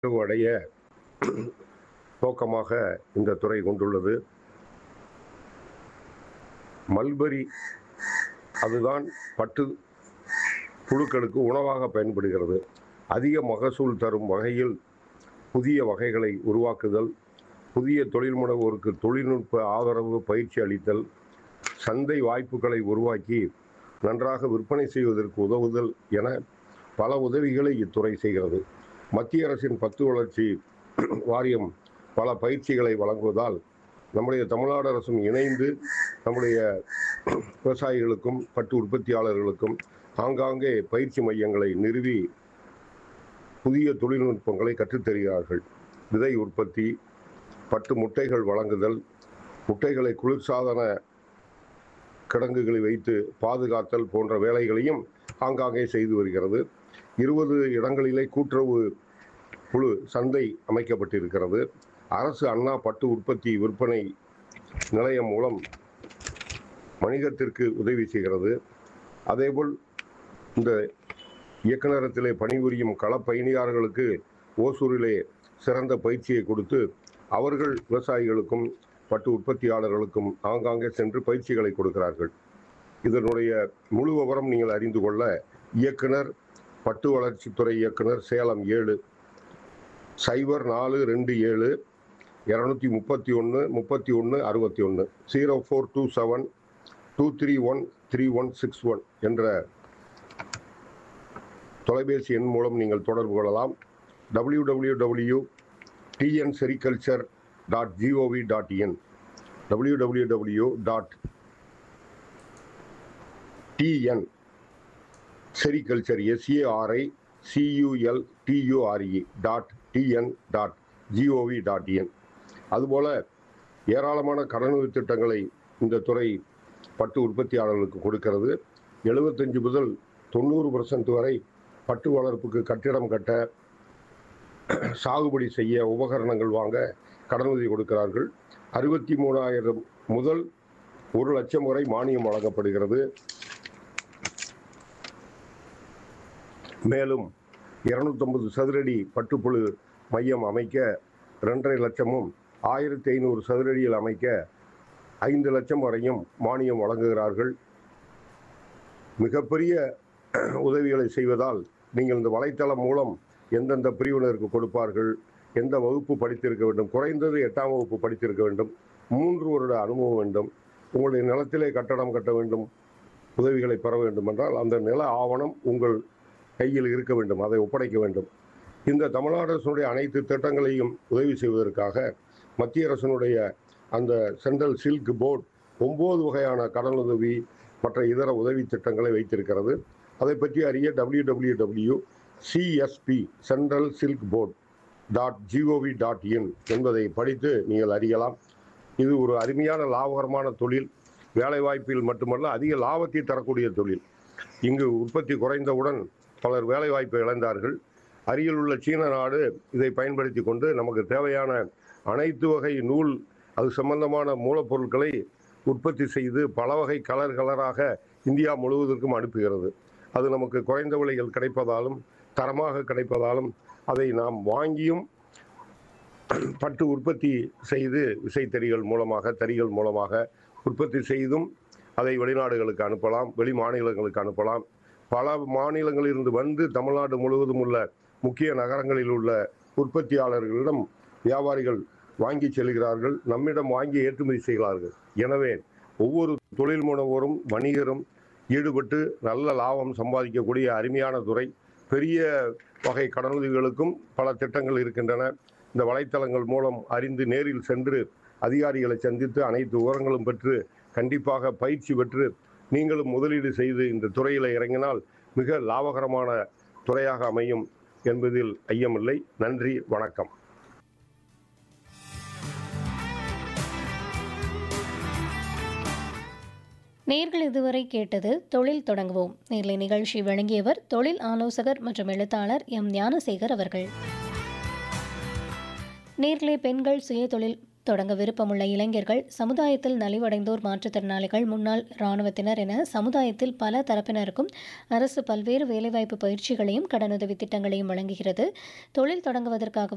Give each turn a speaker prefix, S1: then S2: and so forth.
S1: அடைய நோக்கமாக இந்த துறை கொண்டுள்ளது மல்பரி அதுதான் பட்டு புழுக்களுக்கு உணவாக பயன்படுகிறது அதிக மகசூல் தரும் வகையில் புதிய வகைகளை உருவாக்குதல் புதிய தொழில் முனைவோருக்கு தொழில்நுட்ப ஆதரவு பயிற்சி அளித்தல் சந்தை வாய்ப்புகளை உருவாக்கி நன்றாக விற்பனை செய்வதற்கு உதவுதல் என பல உதவிகளை இத்துறை செய்கிறது மத்திய அரசின் பத்து வளர்ச்சி வாரியம் பல பயிற்சிகளை வழங்குவதால் நம்முடைய தமிழ்நாடு அரசும் இணைந்து நம்முடைய விவசாயிகளுக்கும் பட்டு உற்பத்தியாளர்களுக்கும் ஆங்காங்கே பயிற்சி மையங்களை நிறுவி புதிய தொழில்நுட்பங்களை கற்றுத்தருகிறார்கள் விதை உற்பத்தி பட்டு முட்டைகள் வழங்குதல் முட்டைகளை குளிர்சாதன கிடங்குகளில் வைத்து பாதுகாத்தல் போன்ற வேலைகளையும் ஆங்காங்கே செய்து வருகிறது இருபது இடங்களிலே கூட்டுறவு குழு சந்தை அமைக்கப்பட்டிருக்கிறது அரசு அண்ணா பட்டு உற்பத்தி விற்பனை நிலையம் மூலம் வணிகத்திற்கு உதவி செய்கிறது அதேபோல் இந்த இயக்குநரத்திலே பணிபுரியும் களப்பயணியாளர்களுக்கு ஓசூரிலே சிறந்த பயிற்சியை கொடுத்து அவர்கள் விவசாயிகளுக்கும் பட்டு உற்பத்தியாளர்களுக்கும் ஆங்காங்கே சென்று பயிற்சிகளை கொடுக்கிறார்கள் இதனுடைய முழு விவரம் நீங்கள் அறிந்து கொள்ள இயக்குனர் பட்டு வளர்ச்சித்துறை இயக்குனர் சேலம் ஏழு சைபர் நாலு ரெண்டு ஏழு இரநூத்தி முப்பத்தி ஒன்று முப்பத்தி ஒன்று அறுபத்தி ஒன்று zero four two seven two three one three one six one என்ற தொலைபேசி எண் மூலம் நீங்கள் தொடர்பு கொள்ளலாம் W W W TN sericulture dot G O V dot in W W W dot TN sericulture S A R I C U L T U R E dot TN dot G O V dot in அதுபோல ஏராளமான கடனுதவி திட்டங்களை இந்த துறை பட்டு உற்பத்தியாளர்களுக்கு கொடுக்கிறது எழுபத்தஞ்சு முதல் தொண்ணூறு பர்சன்ட் வரை பட்டு வளர்ப்புக்கு கட்டிடம் கட்ட சாகுபடி செய்ய உபகரணங்கள் வாங்க கடனுதவி கொடுக்கிறார்கள் அறுபத்தி மூணாயிரம் முதல் ஒரு லட்சம் வரை மானியம் வழங்கப்படுகிறது மேலும் இருநூத்தொம்பது சதுரடி பட்டுப்புழு மையம் அமைக்க ரெண்டரை லட்சமும் ஆயிரத்தி ஐநூறு சதுரடியில் அமைக்க ஐந்து லட்சம் வரையும் மானியம் வழங்குகிறார்கள் மிகப்பெரிய உதவிகளை செய்வதால் நீங்கள் இந்த வலைத்தளம் மூலம் எந்தெந்த பிரிவினருக்கு கொடுப்பார்கள் எந்த வகுப்பு படித்திருக்க வேண்டும் குறைந்தது எட்டாம் வகுப்பு படித்திருக்க வேண்டும் மூன்று வருட அனுபவம் வேண்டும் உங்களுடைய நிலத்திலே கட்டடம் கட்ட வேண்டும் உதவிகளை பெற வேண்டும் என்றால் அந்த நில ஆவணம் உங்கள் கையில் இருக்க வேண்டும் அதை ஒப்படைக்க வேண்டும் இந்த தமிழ்நாடு அரசுடைய அனைத்து திட்டங்களையும் உதவி செய்வதற்காக மத்திய அரசினுடைய அந்த சென்ட்ரல் சில்க் போர்டு ஒன்பது வகையான கடனுதவி மற்ற இதர உதவி திட்டங்களை வைத்திருக்கிறது அதை பற்றி அறிய W W W CSB central silk board dot G O V dot in என்பதை படித்து நீங்கள் அறியலாம் இது ஒரு அருமையான லாபகரமான தொழில் வேலைவாய்ப்பில் மட்டுமல்ல அதிக லாபத்தை தரக்கூடிய தொழில் இங்கு உற்பத்தி குறைந்தவுடன் பலர் வேலைவாய்ப்பை இழந்தார்கள் அருகில் உள்ள சீன நாடு இதை பயன்படுத்தி கொண்டு நமக்கு தேவையான அனைத்து வகை நூல் அது சம்பந்தமான மூலப்பொருட்களை உற்பத்தி செய்து பல வகை கலர் கலராக இந்தியா முழுவதற்கும் அனுப்புகிறது அது நமக்கு குறைந்த விலைகள் கிடைப்பதாலும் தரமாக கிடைப்பதாலும் அதை நாம் வாங்கியும் பட்டு உற்பத்தி செய்து விசைத்தறிகள் மூலமாக தறிகள் மூலமாக உற்பத்தி செய்தும் அதை வெளிநாடுகளுக்கு அனுப்பலாம் வெளி மாநிலங்களுக்கு அனுப்பலாம் பல மாநிலங்களிலிருந்து வந்து தமிழ்நாடு முழுவதும் உள்ள முக்கிய நகரங்களில் உள்ள உற்பத்தியாளர்களிடம் வியாபாரிகள் வாங்கி செல்கிறார்கள் நம்மிடம் வாங்கி ஏற்றுமதி செய்கிறார்கள் எனவே ஒவ்வொரு தொழில் முனைவோரும் வணிகரும் ஈடுபட்டு நல்ல லாபம் சம்பாதிக்கக்கூடிய அருமையான துறை பெரிய வகை கடனுதவிகளுக்கும் பல திட்டங்கள் இருக்கின்றன இந்த வலைத்தளங்கள் மூலம் அறிந்து நேரில் சென்று அதிகாரிகளை சந்தித்து அனைத்து விவரங்களும் பெற்று கண்டிப்பாக பயிற்சி பெற்று நீங்களும் முதலீடு செய்து இந்த துறையில் இறங்கினால் மிக லாபகரமான துறையாக அமையும் என்பதில் ஐயமில்லை நன்றி வணக்கம்
S2: நேர்கள் இதுவரை கேட்டது தொழில் தொடங்குவோம் நேர்லை நிகழ்ச்சி வழங்கியவர் தொழில் ஆலோசகர் மற்றும் எழுத்தாளர் எம் ஞானசேகர் அவர்கள் நேர்களே பெண்கள் சுய தொழில் தொடங்க விருப்பமுள்ள இளைஞர்கள் சமுதாயத்தில் நலிவடைந்தோர் மாற்றுத்திறனாளிகள் முன்னாள் இராணுவத்தினர் என சமுதாயத்தில் பல தரப்பினருக்கும் அரசு பல்வேறு வேலைவாய்ப்பு பயிற்சிகளையும் கடனுதவி திட்டங்களையும் வழங்குகிறது தொழில் தொடங்குவதற்காக